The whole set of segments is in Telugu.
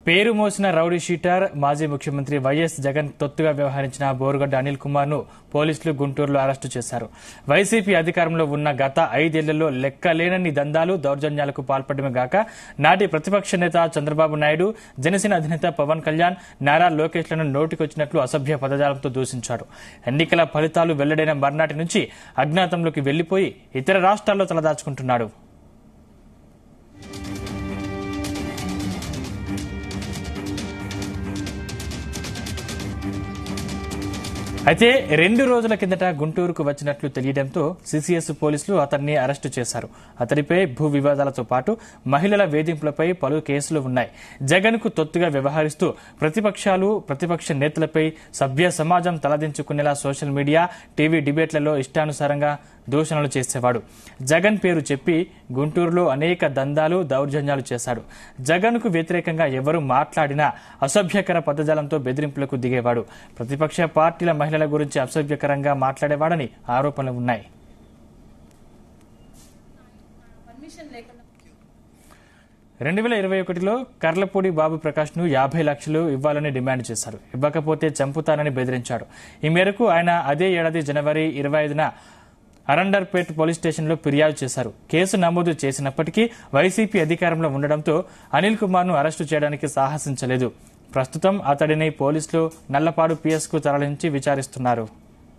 పేరు మోసిన రౌడీ షీటర్ మాజీ ముఖ్యమంత్రి వైఎస్ జగన్ తొత్తుగా వ్యవహరించిన బోరుగడ్డ అనిల్ కుమార్ ను పోలీసులు గుంటూరులో అరెస్టు చేశారు వైసీపీ అధికారంలో ఉన్న గత ఐదేళ్లలో లెక్కలేనన్ని దందాలు దౌర్జన్యాలకు పాల్పడమే గాక నాటి ప్రతిపక్ష నేత చంద్రబాబు నాయుడు జనసేన అధినేత పవన్ కళ్యాణ్ నారా లోకేష్లను నోటికొచ్చినట్లు అసభ్య పదజాలంతో దూషించారు ఎన్నికల ఫలితాలు వెల్లడైన మర్నాటి నుంచి అజ్ఞాతంలోకి వెళ్లిపోయి ఇతర రాష్ట్రాల్లో తలదాచుకుంటున్నాడు అయితే రెండు రోజుల కిందట గుంటూరుకు వచ్చినట్లు తెలియడంతో సిసిఎస్ పోలీసులు అతన్ని అరెస్టు చేశారు అతడిపై భూ వివాదాలతో పాటు మహిళల వేధింపులపై పలు కేసులు ఉన్నాయి జగన్ కు తొత్తుగా వ్యవహరిస్తూ ప్రతిపక్షాలు ప్రతిపక్ష నేతలపై సభ్య సమాజం తలదించుకునేలా సోషల్ మీడియా టీవీ డిబేట్లలో ఇష్టానుసారంగా దూషణలు చేసేవాడు జగన్ పేరు చెప్పి గుంటూరులో అనేక దందాలు దౌర్జన్యాలు చేశాడు జగన్ కు వ్యతిరేకంగా ఎవరు మాట్లాడినా అసభ్యకర పదజాలంతో బెదిరింపులకు దిగేవాడు ప్రతిపక్ష పార్టీల మహిళల గురించి అసభ్యకరంగా మాట్లాడేవాడని ఆరోపణలు ఉన్నాయి పర్మిషన్ లేకుండా రెండు వేల ఇరవై ఒకటిలో కర్లపూడి బాబు ప్రకాష్ ను యాభై లక్షలు ఇవ్వాలని డిమాండ్ చేశారు ఇవ్వకపోతే చంపుతానని బెదిరించాడు ఈ మేరకు ఆయన అదే ఏడాది జనవరి ఇరవై ఐదున అరండర్పేట్ పోలీస్ స్టేషన్లో ఫిర్యాదు చేశారు కేసు నమోదు చేసినప్పటికీ వైసీపీ అధికారంలో ఉండడంతో అనిల్ కుమార్ ను అరెస్టు చేయడానికి సాహసించలేదు ప్రస్తుతం అతడిని పోలీసులు నల్లపాడు పిఎస్ కు తరలించి విచారిస్తున్నారు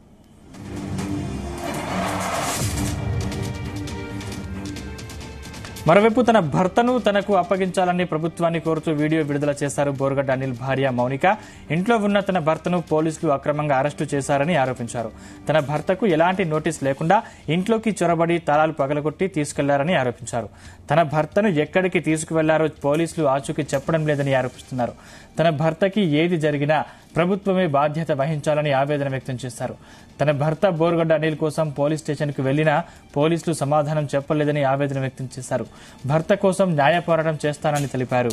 మరోవైపు తన భర్తను తనకు అప్పగించాలని ప్రభుత్వాన్ని కోరుతూ వీడియో విడుదల చేశారు బోర్గడ్డ అనిల్ భార్య మౌనిక ఇంట్లో ఉన్న తన భర్తను పోలీసులు అక్రమంగా అరెస్టు చేశారని ఆరోపించారు తన భర్తకు ఎలాంటి నోటీస్ లేకుండా ఇంట్లోకి చొరబడి తాళాలు పగలగొట్టి తీసుకెళ్లారని ఆరోపించారు తన భర్తను ఎక్కడికి తీసుకువెళ్లారో పోలీసులు ఆచూకీ చెప్పడం లేదని ఆరోపిస్తున్నారు తన భర్తకి ఏది జరిగినా ప్రభుత్వమే బాధ్యత వహించాలని ఆవేదన వ్యక్తం చేశారు తన భర్త బోర్గడ్డ అనిల్ కోసం పోలీస్ స్టేషన్కు వెళ్లినా పోలీసులు సమాధానం చెప్పలేదని ఆవేదన వ్యక్తం చేశారు భర్త కోసం న్యాయ పోరాటం చేస్తానని తెలిపారు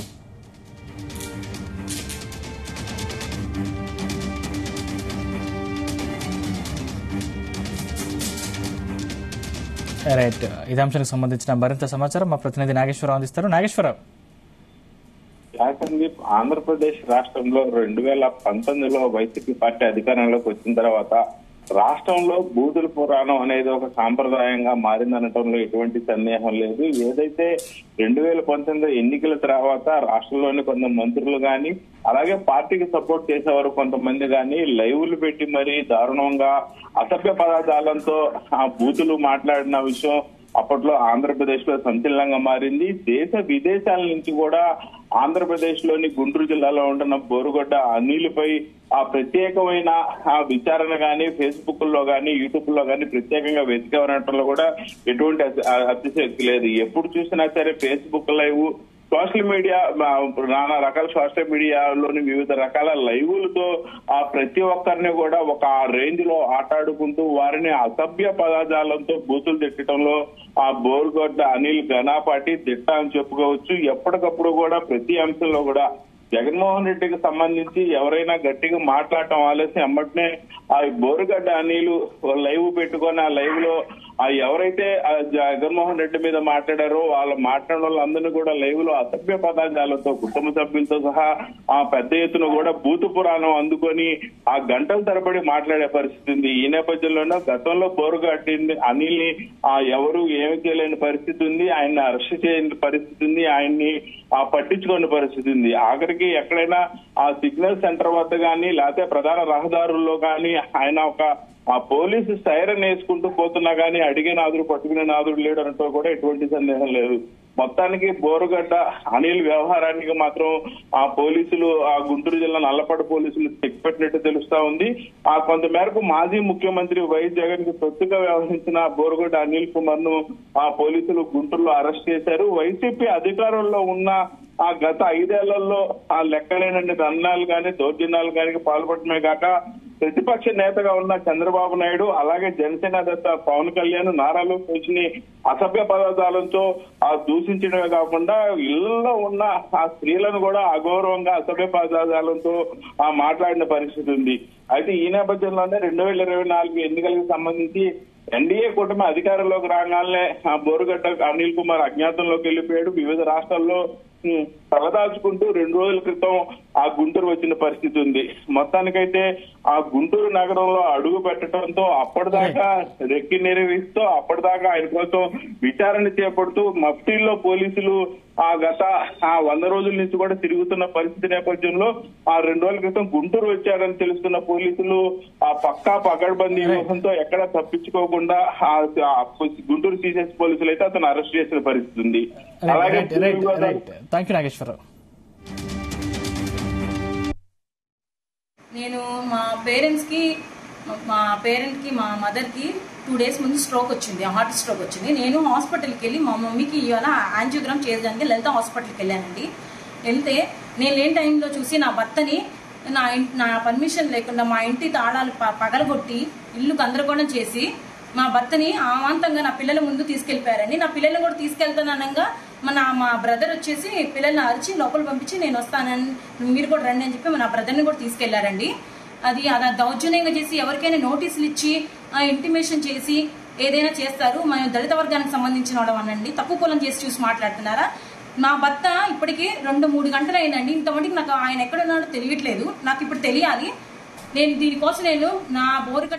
రైట్ ఇదే అంశానికి సంబంధించిన మరింత సమాచారం మా ప్రతినిధి నాగేశ్వరరావు అందిస్తారు నాగేశ్వరరావు సందీప్ ఆంధ్రప్రదేశ్ రాష్ట్రంలో రెండు వేల పంతొమ్మిదిలో వైసీపీ పార్టీ అధికారంలోకి వచ్చిన తర్వాత రాష్ట్రంలో బూదుల పురాణం అనేది ఒక సాంప్రదాయంగా మారిందనటంలో ఎటువంటి సందేహం లేదు ఏదైతే రెండు వేల పంతొమ్మిది ఎన్నికల తర్వాత రాష్ట్రంలోని కొంత మంత్రులు గాని అలాగే పార్టీకి సపోర్ట్ చేసేవారు కొంతమంది గాని లైవ్లు పెట్టి మరీ దారుణంగా అసభ్య పదార్థాలతో ఆ బూతులు మాట్లాడిన విషయం అప్పట్లో ఆంధ్రప్రదేశ్ లో సంచలనంగా మారింది దేశ విదేశాల నుంచి కూడా ఆంధ్రప్రదేశ్ లోని గుంటూరు జిల్లాలో ఉంటున్న బోరుగొడ్డ అనిల్పై ఆ ప్రత్యేకమైన ఆ విచారణ గానీ ఫేస్బుక్ లో గానీ యూట్యూబ్ లో గానీ ప్రత్యేకంగా వెతికేవనటంలో కూడా ఎటువంటి అతి- అతిశక్తి లేదు ఎప్పుడు చూసినా సరే ఫేస్బుక్ లైవ్ సోషల్ మీడియా ఆ, నానా రకాల సోషల్ మీడియాలోని వివిధ రకాల లైవ్లతో ఆ ప్రతి ఒక్కరిని కూడా ఒక రేంజ్ లో ఆటాడుకుంటూ వారిని అసభ్య పదార్థాలతో బూతులు తిట్టడంలో ఆ బోర్గొడ్డ అనిల్ ఘనాపాటి దిట్ట అని చెప్పుకోవచ్చు ఎప్పటికప్పుడు కూడా ప్రతి అంశంలో కూడా జగన్మోహన్ రెడ్డికి సంబంధించి ఎవరైనా గట్టిగా మాట్లాడటం ఆలస్యం ఎమ్మటనే ఆ బోరుగడ్డ అనిలు లైవ్ పెట్టుకొని ఆ లైవ్ లో ఆ ఎవరైతే ఆ జగన్మోహన్ రెడ్డి మీద మాట్లాడారో వాళ్ళ మాట్లాడిన వాళ్ళందరినీ కూడా లైవ్ లో అసభ్య పదార్థాలతో కుటుంబ సభ్యులతో సహా ఆ పెద్ద ఎత్తున కూడా బూతు పురాణం అందుకొని ఆ గంటల తరబడి మాట్లాడే పరిస్థితి ఉంది ఈ నేపథ్యంలోనే గతంలో బోరుగడ్డి అనిల్ని ఆ ఎవరు ఏమి చేయలేని పరిస్థితి ఉంది ఆయన్ని అరెస్ట్ చేయని పరిస్థితి ఉంది ఆయన్ని ఆ పట్టించుకునే పరిస్థితి ఉంది ఆఖరికి ఎక్కడైనా ఆ సిగ్నల్ సెంటర్ వద్ద గానీ లేకపోతే ప్రధాన రహదారుల్లో గానీ ఆయన ఒక ఆ పోలీసు సైరన్ వేసుకుంటూ పోతున్నా గానీ అడిగే నాదుడు పట్టుకునే నాదుడు లేడు అనటో కూడా ఎటువంటి సందేహం లేదు మొత్తానికి బోరుగడ్డ అనిల్ వ్యవహారానికి మాత్రం ఆ పోలీసులు ఆ గుంటూరు జిల్లా నల్లపాడు పోలీసులు చెక్ పెట్టినట్టు తెలుస్తా ఉంది ఆ కొంత మేరకు మాజీ ముఖ్యమంత్రి వైఎస్ జగన్ కి తొత్తుగా వ్యవహరించిన బోరుగడ్డ అనిల్ కుమార్ ను ఆ పోలీసులు గుంటూరులో అరెస్ట్ చేశారు వైసీపీ అధికారంలో ఉన్న ఆ గత ఐదేళ్లలో ఆ లెక్కలేనన్ని దండాలు గాని దౌర్జన్యాలు గాని పాల్పడమే కాక ప్రతిపక్ష నేతగా ఉన్న చంద్రబాబు నాయుడు అలాగే జనసేన అధినేత పవన్ కళ్యాణ్ నారా లోకేష్ ని అసభ్య పదార్థాలతో ఆ దూషించడమే కాకుండా ఇళ్లలో ఉన్న ఆ స్త్రీలను కూడా అగౌరవంగా అసభ్య పదార్థాలతో ఆ మాట్లాడిన పరిస్థితి ఉంది అయితే ఈ నేపథ్యంలోనే రెండు వేల ఇరవై నాలుగు ఎన్నికలకు సంబంధించి ఎన్డీఏ కూటమి అధికారంలోకి రాగానే ఆ బోరుగడ్డ అనిల్ కుమార్ అజ్ఞాతంలోకి వెళ్ళిపోయాడు వివిధ రాష్ట్రాల్లో ఉమ్, తలదాచుకుంటూ రెండు రోజుల క్రితం ఆ గుంటూరు వచ్చిన పరిస్థితి ఉంది మొత్తానికైతే ఆ గుంటూరు నగరంలో అడుగు పెట్టడంతో అప్పటిదాకా రెక్కి నిర్వహిస్తూ అప్పటిదాకా ఆయన కోసం విచారణ చేపడుతూ మఫ్టీల్లో పోలీసులు ఆ గత ఆ వంద రోజుల నుంచి కూడా తిరుగుతున్న పరిస్థితి నేపథ్యంలో ఆ రెండు రోజుల క్రితం గుంటూరు వచ్చాడని తెలుస్తున్న పోలీసులు ఆ పక్కా పకడ్బందీ వ్యూహంతో ఎక్కడ తప్పించుకోకుండా ఆ ఆ గుంటూరు సిసిఎస్ పోలీసులు అయితే అతను అరెస్ట్ చేసిన పరిస్థితి ఉంది అలాగే right right right thank you Nageswararao నేను మా పేరెంట్స్కి మా పేరెంట్కి మా మదర్కి టూ డేస్ ముందు స్ట్రోక్ వచ్చింది హార్ట్ స్ట్రోక్ వచ్చింది నేను హాస్పిటల్కి వెళ్ళి మా మమ్మీకి ఇవాళ యాంజియోగ్రామ్ చేయడానికి లలిత హాస్పిటల్కి వెళ్ళానండి వెళ్తే నేను లేని టైంలో చూసి నా భర్తని నా ఇన్- నా పర్మిషన్ లేకుండా మా ఇంటి తాళాలు ప- పగలగొట్టి ఇల్లు గందరగోళం చేసి మా భర్తని అమాంతంగా నా పిల్లల ముందు తీసుకెళ్లిపోయారండి నా పిల్లల్ని కూడా తీసుకెళ్తాననగా మన మా బ్రదర్ వచ్చేసి పిల్లల్ని అరిచి లోపల పంపించి నేను వస్తానని మీరు కూడా రండి అని చెప్పి నా బ్రదర్ని కూడా తీసుకెళ్లారండి అది అలా దౌర్జన్యంగా చేసి ఎవరికైనా నోటీసులు ఇచ్చి ఇంటిమేషన్ చేసి ఏదైనా చేస్తారు మనం దళిత వర్గానికి సంబంధించిన వాళ్ళం అనండి తక్కువ కులం చేసి చూసి మాట్లాడుతున్నారా మా భర్త ఇప్పటికి రెండు మూడు గంటలు అయిందండి ఇంతమందికి నాకు ఆయన ఎక్కడ ఉన్నాడో తెలియట్లేదు నాకు ఇప్పుడు తెలియాలి నేను దీనికోసం నేను నా బోరు